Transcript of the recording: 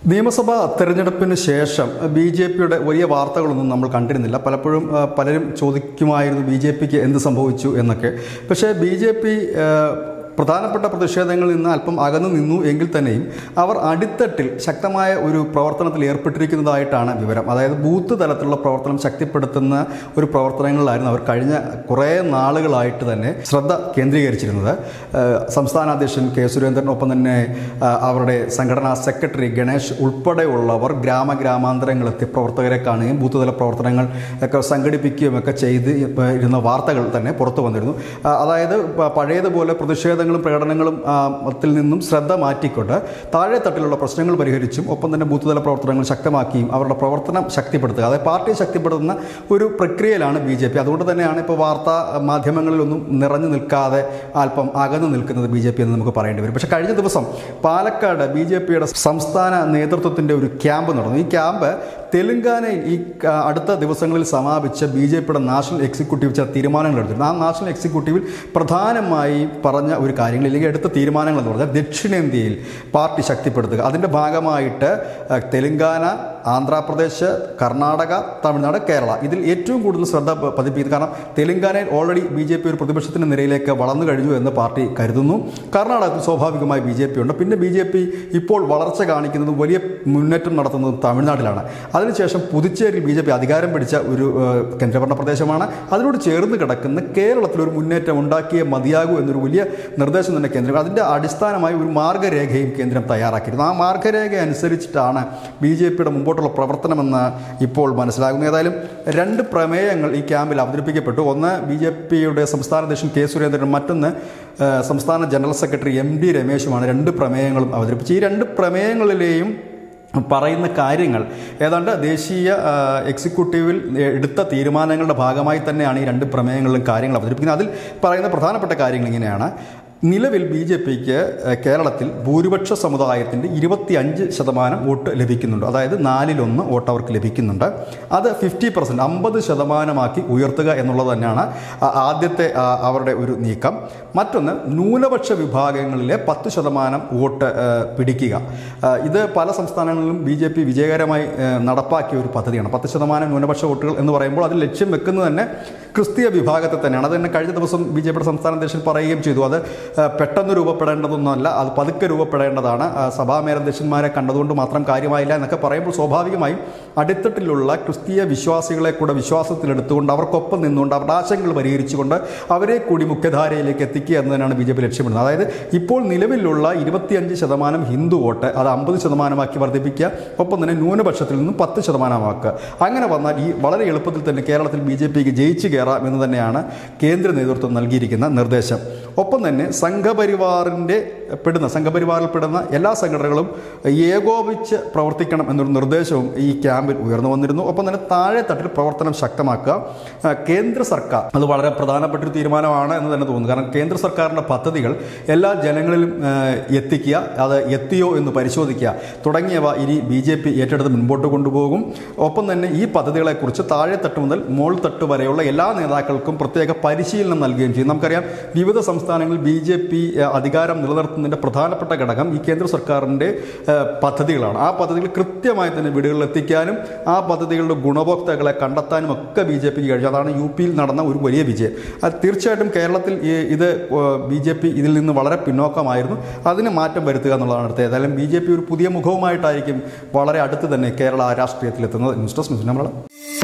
നിയമസഭാ തെരഞ്ഞെടുപ്പിന് ശേഷം ബി ജെ പിയുടെ വലിയ വാർത്തകളൊന്നും നമ്മൾ കണ്ടിരുന്നില്ല പലപ്പോഴും ആ, പലരും ചോദിക്കുമായിരുന്നു ബി ജെ പിക്ക് എന്ത് സംഭവിച്ചു എന്നൊക്കെ പക്ഷേ ബി ജെ പി പ്രധാനപ്പെട്ട പ്രതിഷേധങ്ങളിൽ നിന്ന് അല്പം അകന്നു നിന്നു എങ്കിൽ തന്നെയും അവർ അടിത്തട്ടിൽ ശക്തമായ ഒരു പ്രവർത്തനത്തിൽ ഏർപ്പെട്ടിരിക്കുന്നതായിട്ടാണ് വിവരം അതായത് ബൂത്ത് തലത്തിലുള്ള പ്രവർത്തനം ശക്തിപ്പെടുത്തുന്ന ഒരു പ്രവർത്തനങ്ങളിലായിരുന്നു അവർ കഴിഞ്ഞ കുറേ നാളുകളായിട്ട് തന്നെ ശ്രദ്ധ കേന്ദ്രീകരിച്ചിരുന്നത് ഏഹ് സംസ്ഥാന അധ്യക്ഷൻ കെ സുരേന്ദ്രൻ ഒപ്പം തന്നെ ആ, അവരുടെ സംഘടനാ സെക്രട്ടറി ഗണേഷ് ഉൾപ്പെടെയുള്ളവർ ഗ്രാമഗ്രാമാന്തരങ്ങളെത്തി പ്രവർത്തകരെ കാണുകയും ബൂത്ത് തല പ്രവർത്തനങ്ങൾ ഒക്കെ സംഘടിപ്പിക്കുകയും ഒക്കെ ചെയ്ത് ഇപ്പ- ഇരുന്ന വാർത്തകൾ തന്നെ പുറത്തു വന്നിരുന്നു ആ, അതായത് പ- പഴയതുപോലെ പ്രതിഷേധങ്ങളും പ്രകടനങ്ങളും ആ, ത്തിൽ നിന്നും ശ്രദ്ധ മാറ്റിക്കൊണ്ട് താഴെ തട്ടിലുള്ള പ്രശ്നങ്ങൾ പരിഹരിച്ചും ഒപ്പം തന്നെ ബൂത്ത് തല പ്രവർത്തനങ്ങൾ ശക്തമാക്കിയും അവരുടെ പ്രവർത്തനം ശക്തിപ്പെടുത്തുക അതായത് പാർട്ടിയെ ശക്തിപ്പെടുത്തുന്ന ഒരു പ്രക്രിയയിലാണ് ബി ജെ പി അതുകൊണ്ട് തന്നെയാണ് ഇപ്പോൾ വാർത്താ മാധ്യമങ്ങളിലൊന്നും നിറഞ്ഞു നിൽക്കാതെ അല്പം അകന്നു നിൽക്കുന്നത് ബി ജെ പി എന്ന് നമുക്ക് പറയേണ്ടി വരും പക്ഷേ കഴിഞ്ഞ ദിവസം പാലക്കാട് ബി ജെ പിയുടെ സംസ്ഥാന നേതൃത്വത്തിൻ്റെ ഒരു ക്യാമ്പ് നടന്നു ഈ ക്യാമ്പ് തെലങ്കാനയിൽ ഈ ക- അടുത്ത ദിവസങ്ങളിൽ സമാപിച്ച ബി ജെ പിയുടെ നാഷണൽ എക്സിക്യൂട്ടീവ് ചില തീരുമാനങ്ങൾ എടുത്തിരുന്നു ആ നാഷണൽ എക്സിക്യൂട്ടീവിൽ പ്രധാനമായി പറഞ്ഞ ഒരു കാര്യങ്ങൾ അല്ലെങ്കിൽ എടുത്ത തീരുമാനങ്ങൾ എന്ന് പറഞ്ഞാൽ ദക്ഷിണേന്ത്യയിൽ പാർട്ടി ശക്തിപ്പെടുത്തുക അതിൻ്റെ ഭാഗമായിട്ട് അഹ്, തെലങ്കാന ആന്ധ്രാപ്രദേശ് കർണാടക തമിഴ്നാട് കേരള ഇതിൽ ഏറ്റവും കൂടുതൽ ശ്രദ്ധ പ- പതിപ്പിക്കുന്നത് കാരണം തെലങ്കാനയിൽ ഓൾറെഡി ബി ജെ പി ഒരു പ്രതിപക്ഷത്തിൻ്റെ നിരയിലേക്ക് വളർന്നു കഴിഞ്ഞു എന്ന് പാർട്ടി കരുതുന്നു കർണാടകത്തിൽ സ്വാഭാവികമായി ബി ജെ പി ഉണ്ട് പിന്നെ ബി ജെ പി ഇപ്പോൾ വളർച്ച കാണിക്കുന്നത് വലിയ മുന്നേറ്റം നടത്തുന്നത് തമിഴ്നാട്ടിലാണ് അതിനുശേഷം പുതുച്ചേരിയിൽ ബി ജെ പി അധികാരം പിടിച്ച ഒരു ഏഹ്, കേന്ദ്രഭരണ പ്രദേശമാണ് അതിനോട് ചേർന്ന് കിടക്കുന്ന കേരളത്തിൽ ഒരു മുന്നേറ്റം ഉണ്ടാക്കിയേ മതിയാകൂ എന്നൊരു വലിയ നിർദ്ദേശം തന്നെ കേന്ദ്രം അതിൻ്റെ അടിസ്ഥാനമായി ഒരു മാർഗ്ഗരേഖയും കേന്ദ്രം തയ്യാറാക്കിയിരുന്നു ആ മാർഗ്ഗരേഖ അനുസരിച്ചിട്ടാണ് ബി ജെ പിയുടെ മുമ്പോട്ടുള്ള പ്രവർത്തനമെന്ന് ഇപ്പോൾ മനസ്സിലാകുന്നു ഏതായാലും രണ്ട് പ്രമേയങ്ങൾ ഈ ക്യാമ്പിൽ അവതരിപ്പിക്കപ്പെട്ടു ഒന്ന് ബി ജെ പിയുടെ സംസ്ഥാന അധ്യക്ഷൻ കെ സുരേന്ദ്രൻ മറ്റൊന്ന് ഏഹ്, സംസ്ഥാന ജനറൽ സെക്രട്ടറി എം ഡി രമേശുമാണ് രണ്ട് പ്രമേയങ്ങളും അവതരിപ്പിച്ചത് ഈ രണ്ട് പ്രമേയങ്ങളിലെയും പറയുന്ന കാര്യങ്ങൾ ഏതാണ്ട് ദേശീയ ആ, എക്സിക്യൂട്ടീവിൽ എടുത്ത തീരുമാനങ്ങളുടെ ഭാഗമായി തന്നെയാണ് ഈ രണ്ട് പ്രമേയങ്ങളിലും കാര്യങ്ങൾ അവതരിപ്പിക്കുന്നത് അതിൽ പറയുന്ന പ്രധാനപ്പെട്ട കാര്യങ്ങൾ ഇങ്ങനെയാണ് നിലവിൽ ബി ജെ പിക്ക് കേരളത്തിൽ ഭൂരിപക്ഷ സമുദായത്തിൻ്റെ ഇരുപത്തി അഞ്ച് ശതമാനം വോട്ട് ലഭിക്കുന്നുണ്ട് അതായത് നാലിലൊന്ന് വോട്ട് അവർക്ക് ലഭിക്കുന്നുണ്ട് അത് ഫിഫ്റ്റി പെർസെൻറ്റ് അമ്പത് ശതമാനമാക്കി ഉയർത്തുക എന്നുള്ളത് തന്നെയാണ് ആ, ആദ്യത്തെ ആ, അവരുടെ ഒരു നീക്കം മറ്റൊന്ന് ന്യൂനപക്ഷ വിഭാഗങ്ങളിലെ പത്ത് ശതമാനം വോട്ട് ആ, പിടിക്കുക ആ, ഇത് പല സംസ്ഥാനങ്ങളിലും ബി ജെ പി വിജയകരമായി ആ, നടപ്പാക്കിയ ഒരു പദ്ധതിയാണ് പത്ത് ശതമാനം ന്യൂനപക്ഷ വോട്ടുകൾ എന്ന് പറയുമ്പോൾ അതിൽ ലക്ഷ്യം വെക്കുന്നത് തന്നെ ക്രിസ്തീയ വിഭാഗത്തെ തന്നെയാണ് അത് തന്നെ കഴിഞ്ഞ ദിവസം ബി ജെ പിയുടെ സംസ്ഥാന അധ്യക്ഷൻ പറയുകയും ചെയ്തു അത് ആ, പെട്ടെന്ന് രൂപപ്പെടേണ്ടതൊന്നുമല്ല അത് പതുക്കെ രൂപപ്പെടേണ്ടതാണ് ആ, സഭാ മേലധ്യക്ഷന്മാരെ കണ്ടതുകൊണ്ട് മാത്രം കാര്യമായില്ല എന്നൊക്കെ പറയുമ്പോൾ സ്വാഭാവികമായും അടിത്തട്ടിലുള്ള ക്രിസ്തീയ വിശ്വാസികളെ കൂടെ വിശ്വാസത്തിലെടുത്തുകൊണ്ട് അവർക്കൊപ്പം നിന്നുകൊണ്ട് അവരുടെ ആശങ്കകൾ പരിഹരിച്ചുകൊണ്ട് അവരെ കൂടി മുഖ്യധാരയിലേക്ക് എത്തിക്കുക എന്ന് തന്നെയാണ് ബി ജെ പി ലക്ഷ്യമിടുന്നത് അതായത് ഇപ്പോൾ നിലവിലുള്ള ഇരുപത്തിയഞ്ച് ശതമാനം ഹിന്ദു വോട്ട് അത് അമ്പത് ശതമാനമാക്കി വർദ്ധിപ്പിക്കുക ഒപ്പം തന്നെ ന്യൂനപക്ഷത്തിൽ നിന്നും പത്ത് ശതമാനമാക്കുക അങ്ങനെ വന്നാൽ ഈ വളരെ എളുപ്പത്തിൽ തന്നെ കേരളത്തിൽ ബി ജെ പിക്ക് ജയിച്ചു കയറാം എന്ന് തന്നെയാണ് കേന്ദ്ര നേതൃത്വം നൽകിയിരിക്കുന്ന നിർദ്ദേശം ഒപ്പം തന്നെ സംഘപരിവാറിൻ്റെ പെടുന്ന സംഘപരിവാറിൽ പെടുന്ന എല്ലാ സംഘടനകളും ഏകോപിച്ച് പ്രവർത്തിക്കണം എന്നൊരു നിർദ്ദേശവും ഈ ക്യാമ്പിൽ ഉയർന്നു വന്നിരുന്നു ഒപ്പം തന്നെ താഴെ തട്ടിൽ പ്രവർത്തനം ശക്തമാക്കുക ആ, കേന്ദ്ര സർക്കാർ അത് വളരെ പ്രധാനപ്പെട്ട ഒരു തീരുമാനമാണ് എന്ന് തന്നെ തോന്നുന്നു കാരണം കേന്ദ്ര സർക്കാരിൻ്റെ പദ്ധതികൾ എല്ലാ ജനങ്ങളിലും ആ, എത്തിക്കുക അത് എത്തിയോ എന്ന് പരിശോധിക്കുക തുടങ്ങിയവ ഇനി ബി ജെ പി ഏറ്റെടുത്ത് മുൻപോട്ട് കൊണ്ടുപോകും ഒപ്പം തന്നെ ഈ പദ്ധതികളെക്കുറിച്ച് താഴെ തട്ട് മുതൽ മോൾ തട്ട് വരെയുള്ള എല്ലാ നേതാക്കൾക്കും പ്രത്യേക പരിശീലനം നൽകുകയും ചെയ്യും നമുക്കറിയാം വിവിധ സംസ്ഥാനങ്ങളിൽ ബി ജെ പി അധികാരം നിലനിർത്തുന്നതിൻ്റെ പ്രധാനപ്പെട്ട ഘടകം ഈ കേന്ദ്ര സർക്കാരിൻ്റെ ഏഹ്, പദ്ധതികളാണ് ആ പദ്ധതികൾ കൃത്യമായി തന്നെ വീടുകളിൽ എത്തിക്കാനും ആ പദ്ധതികളുടെ ഗുണഭോക്താക്കളെ കണ്ടെത്താനും ഒക്കെ ബി ജെ പിക്ക് കഴിഞ്ഞു അതാണ് യു പിയിൽ നടന്ന ഒരു വലിയ വിജയം അത് തീർച്ചയായിട്ടും കേരളത്തിൽ ഈ ഇത് ബി ജെ പി ഇതിൽ നിന്ന് വളരെ പിന്നോക്കമായിരുന്നു അതിന് മാറ്റം വരുത്തുക എന്നുള്ളതാണ് അടുത്തത് ഏതായാലും ബി ജെ പി ഒരു പുതിയ മുഖവുമായിട്ടായിരിക്കും വളരെ അടുത്ത് തന്നെ കേരള രാഷ്ട്രീയത്തിലെത്തുന്നത് ന്യൂസ് ഡെസ്ക് ന്യൂസ് മലയാളം